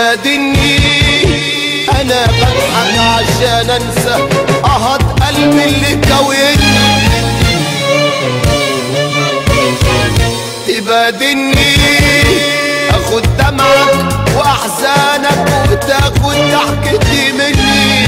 تبادلني انا بضحك عشان انسى اهض قلبي اللي كويتني تبادلني اخد دمعك واحزانك وتاخد ضحكتي مني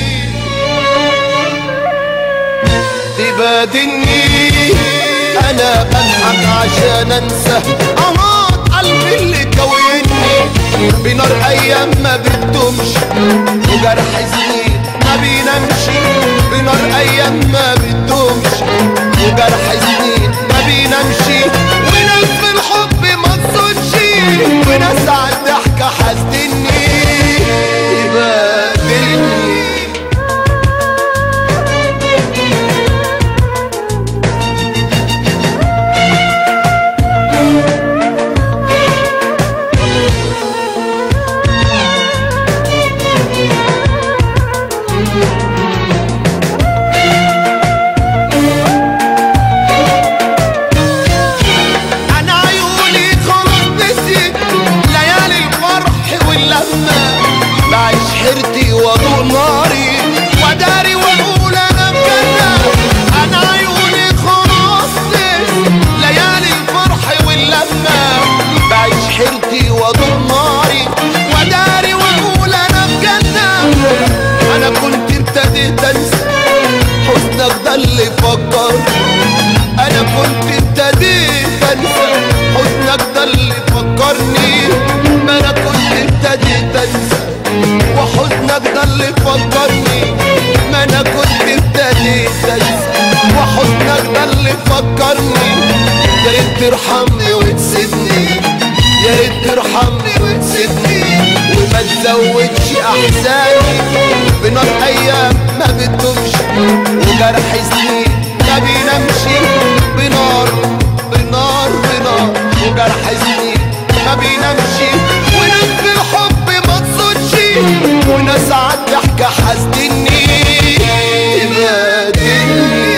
تبادلني انا بضحك عشان انسى اهات قلبي اللي كويني بنار ايام ما بتدومش وجرح سنين ما بينامش بنار ايام ما بتدومش وجرح سنين ما بينامش وناس في الحب ما تصدش وناس على الضحكة حاسدني تبادلني انا عيوني خلاص نسيت ليالي الفرح واللمة بعيش حيرتي واضوء ناري وداري واقول انا بجنة انا عيوني خلاص نسيت ليالي الفرح واللمة بعيش حيرتي واضوء ناري وداري واقول انا بجنة انا كنت ابتديت انسى حزنك ده اللي فكر انا كنت ابتديت انسى حزنك ده اللي فكرني ما انا كنت ابتديت انسى وحزنك ده اللي فكرني ما انا كنت ابتديت انسى وحزنك ده اللي فكرني يا ريت ترحمني وتسيبني يا ريت ترحمني وتسيبني وما تزودش احزاني بنار ايام ما بتدومش وجرح سنين ما بينامش بنار بنار بنار وجرح سنين ما بينامش وناس في الحب ما تصدش وناس على الضحكة حاسدني تبادلني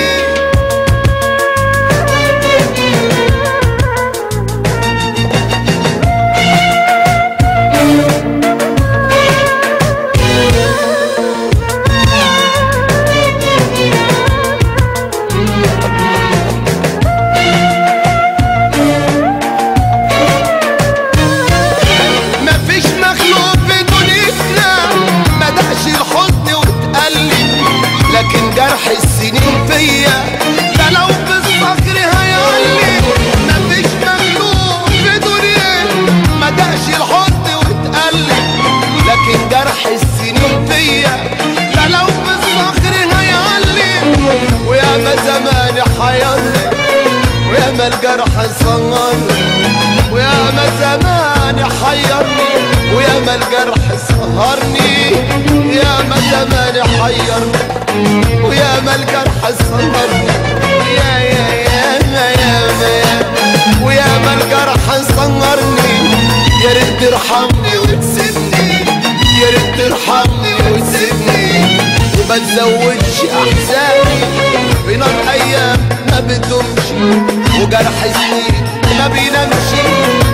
مفيش مخلوق في دنيتنا ما دقش الحزن واتقلب لكن جرح السنين فيا ده لو بالصخر هيعلم مفيش مخلوق في دنيتنا ما دقش الحزن واتقلب لكن جرح السنين فيا ده لو بالصخر هيعلم ويا ما زماني حيرني ويا ما الجرح صغرني ويا ما زمان حيرني ويا ما الجرح سهرني يا ما زمان حيرني ويا ما الجرح سهرني يا يا يا ما يا ما يا ما ويا ما الجرح سهرني يا ريت ترحمني وتسيبني يا ريت ترحمني وتسيبني وما تزودش احزاني بنار ايام ما بتدومش وجرح سنين ما بينامش